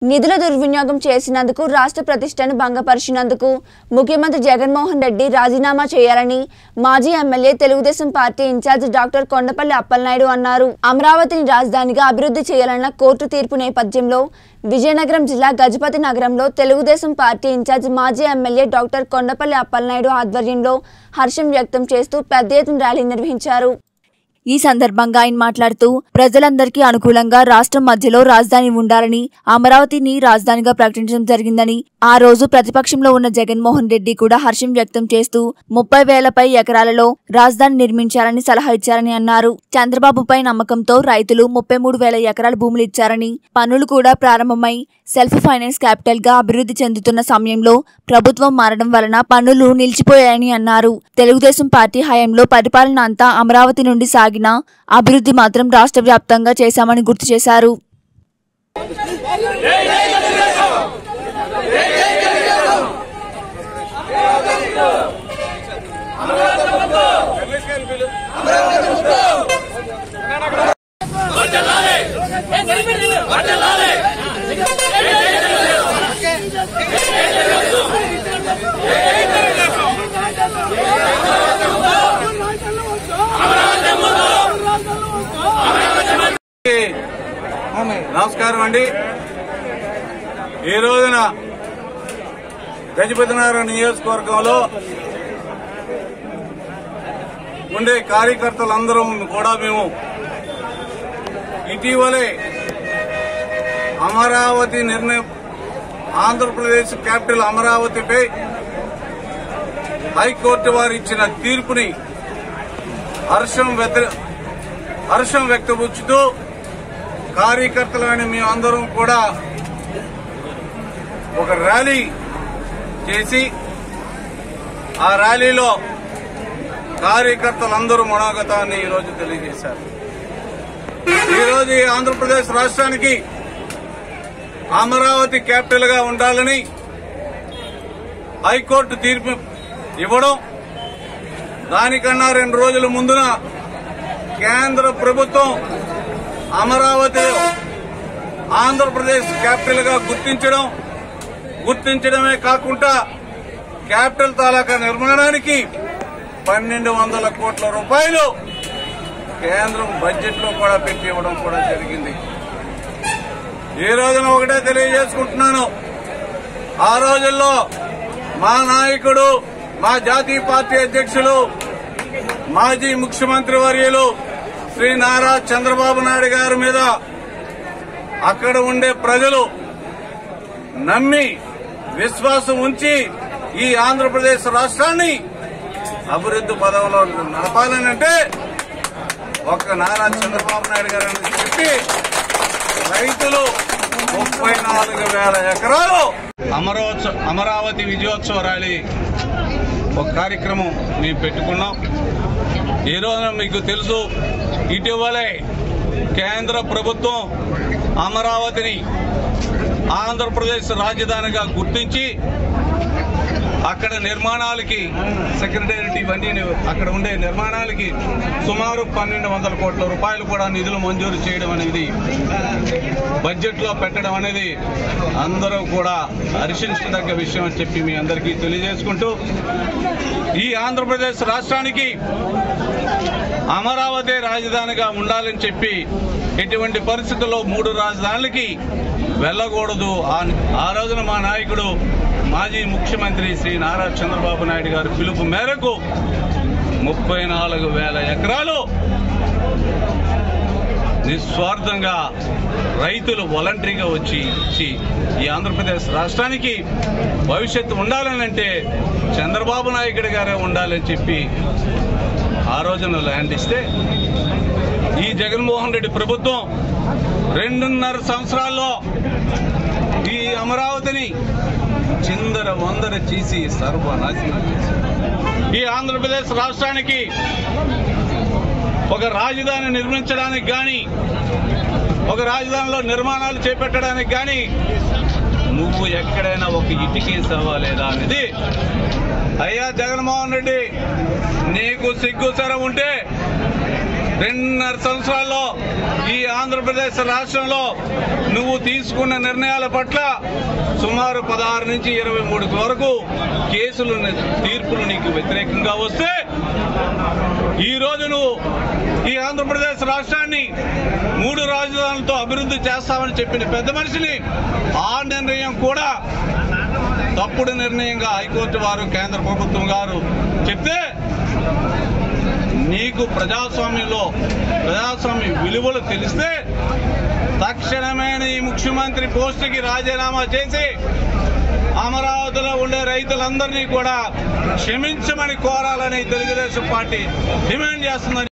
నిధుల దుర్వినియోగం చేసినందుకు రాష్ట్ర ప్రతిష్టను భంగపరిచినందుకు ముఖ్యమంత్రి జగన్మోహన్ రెడ్డి రాజీనామా చేయాలని మాజీ MLA Telugu Desam party in-charge doctor Kondapalli Appalanaidu అన్నారు అమరావతిని రాజధానిగా అభివృద్ధి చేయాలన్న కోర్టు తీర్పు నేపథ్యంలో విజయనగరం జిల్లా గజపతి నగరంలో తెలుగుదేశం పార్టీ ఇన్ఛార్జ్ మాజీ ఎమ్మెల్యే డాక్టర్ కొండపల్లి అప్పలనాయుడు ఆధ్వర్యంలో హర్షం వ్యక్తం చేస్తూ పెద్ద ఎత్తున ర్యాలీ నిర్వహించారు ఈ సందర్భంగా ఆయన మాట్లాడుతూ ప్రజలందరికీ అనుకూలంగా రాష్ట్రం మధ్యలో రాజధాని ఉండాలని అమరావతిని రాజధానిగా ప్రకటించడం జరిగిందని ఆ రోజు ప్రతిపక్షంలో ఉన్న జగన్మోహన్ రెడ్డి కూడా హర్షం వ్యక్తం చేస్తూ ముప్పై వేలపై ఎకరాలలో రాజధాని నిర్మించాలని సలహా ఇచ్చారని అన్నారు చంద్రబాబుపై నమ్మకంతో రైతులు ముప్పై మూడు వేల ఎకరాల భూములు ఇచ్చారని పనులు కూడా ప్రారంభమై సెల్ఫ్ ఫైనాన్స్ క్యాపిటల్ గా అభివృద్ధి చెందుతున్న సమయంలో ప్రభుత్వం మారడం వలన పనులు నిలిచిపోయాయని అన్నారు తెలుగుదేశం పార్టీ హయాంలో పరిపాలన అంతా అమరావతి నుండి సాగిన అభివృద్ధి మాత్రం రాష్ట్ర వ్యాప్తంగా చేశామని గుర్తు చేశారు నమస్కారం అండి ఈ రోజున గజపతినగరం నియోజకవర్గంలో ఉండే కార్యకర్తలందరం కూడా మేము ఇటీవలే అమరావతి నిర్ణయం ఆంధ్రప్రదేశ్ క్యాపిటల్ అమరావతిపై హైకోర్టు వారు ఇచ్చిన తీర్పుని హర్షం వ్యతిరే- హర్షం వ్యక్తపరుచుతూ కార్యకర్తలైన మేమందరం కూడా ఒక ర్యాలీ చేసి ఆ ర్యాలీలో కార్యకర్తలందరూ మనోగతాన్ని ఈరోజు తెలియజేశారు ఈరోజు ఈ ఆంధ్రప్రదేశ్ రాష్ట్రానికి అమరావతి క్యాపిటల్ గా ఉండాలని హైకోర్టు తీర్పు ఇవ్వడం దానికన్నా రెండు రోజుల ముందున కేంద్ర ప్రభుత్వం అమరావతి ఆంధ్రప్రదేశ్ క్యాపిటల్ గా గుర్తించడం గుర్తించడమే కాకుండా క్యాపిటల్ తాలూకా నిర్మాణానికి పన్నెండు వందల కోట్ల రూపాయలు కేంద్రం బడ్జెట్ లో కూడా పెట్టి ఇవ్వడం కూడా జరిగింది ఈ రోజున ఒకటే తెలియజేసుకుంటున్నాను ఆ రోజుల్లో మా నాయకుడు మా జాతీయ పార్టీ అధ్యక్షులు మాజీ ముఖ్యమంత్రి వర్యులు శ్రీ నారా చంద్రబాబు నాయుడు గారి మీద అక్కడ ఉండే ప్రజలు నమ్మి విశ్వాసం ఉంచి ఈ ఆంధ్రప్రదేశ్ రాష్ట్రాన్ని అభివృద్ధి పదవిలో నడపాలని అంటే ఒక్క నారా చంద్రబాబు నాయుడు గారు అని చెప్పి రైతులు ముప్పై నాలుగు వేల ఎకరాలు అమరోత్సవ అమరావతి విజయోత్సవ ర్యాలీ ఒక కార్యక్రమం మేము పెట్టుకున్నాం ఈ రోజున మీకు తెలుసు ఇటీవలే కేంద్ర ప్రభుత్వం అమరావతిని ఆంధ్రప్రదేశ్ రాజధానిగా గుర్తించి అక్కడ నిర్మాణాలకి సెక్రటేరియట్ ఇవన్నీ అక్కడ ఉండే నిర్మాణాలకి సుమారు పన్నెండు వందల కోట్ల రూపాయలు కూడా నిధులు మంజూరు చేయడం అనేది బడ్జెట్ లో పెట్టడం అనేది అందరూ కూడా హర్షించదగ్గ విషయం అని చెప్పి మీ అందరికీ తెలియజేసుకుంటూ ఈ ఆంధ్రప్రదేశ్ రాష్ట్రానికి అమరావతి రాజధానిగా ఉండాలని చెప్పి ఎటువంటి పరిస్థితుల్లో మూడు రాజధానులకి వెళ్ళకూడదు ఆ- ఆ రోజున మా నాయకుడు మాజీ ముఖ్యమంత్రి శ్రీ నారా చంద్రబాబు నాయుడు గారి పిలుపు మేరకు ముప్పై నాలుగు వేల ఎకరాలు నిస్వార్థంగా రైతులు వాలంటరీగా వచ్చి ఇచ్చి ఈ ఆంధ్రప్రదేశ్ రాష్ట్రానికి భవిష్యత్తు ఉండాలని అంటే చంద్రబాబు నాయుడు గారే ఉండాలని చెప్పి ఆ రోజున ల్యాండ్ ఇస్తే ఈ జగన్మోహన్ రెడ్డి ప్రభుత్వం రెండున్నర సంవత్సరాల్లో ఈ అమరావతిని చిందర వందర చేసి సర్వనాశనం చేసి ఈ ఆంధ్రప్రదేశ్ రాష్ట్రానికి ఒక రాజధాని నిర్మించడానికి గాని ఒక రాజధానిలో నిర్మాణాలు చేపట్టడానికి గాని నువ్వు ఎక్కడైనా ఒక ఇటుకేసావా లేదా అనేది అయ్యా జగన్మోహన్ రెడ్డి నీకు సిగ్గు సరం ఉంటే రెండున్నర సంవత్సరాల్లో ఈ ఆంధ్రప్రదేశ్ రాష్ట్రంలో నువ్వు తీసుకున్న నిర్ణయాల పట్ల సుమారు పదహారు నుంచి ఇరవై మూడు వరకు కేసులు తీర్పులు నీకు వ్యతిరేకంగా వస్తే ఈ రోజు నువ్వు ఈ ఆంధ్రప్రదేశ్ రాష్ట్రాన్ని మూడు రాజధానులతో అభివృద్ధి చేస్తామని చెప్పిన పెద్ద మనిషిని ఆ నిర్ణయం కూడా తప్పుడు నిర్ణయంగా హైకోర్టు వారు కేంద్ర ప్రభుత్వం గారు చెప్తే నీకు ప్రజాస్వామ్యంలో ప్రజాస్వామ్య విలువలు తెలిస్తే తక్షణమే ఈ ముఖ్యమంత్రి పోస్టుకి రాజీనామా చేసి అమరావతిలో ఉండే రైతులందరినీ కూడా క్షమించమని కోరాలని తెలుగుదేశం పార్టీ డిమాండ్ చేస్తుందని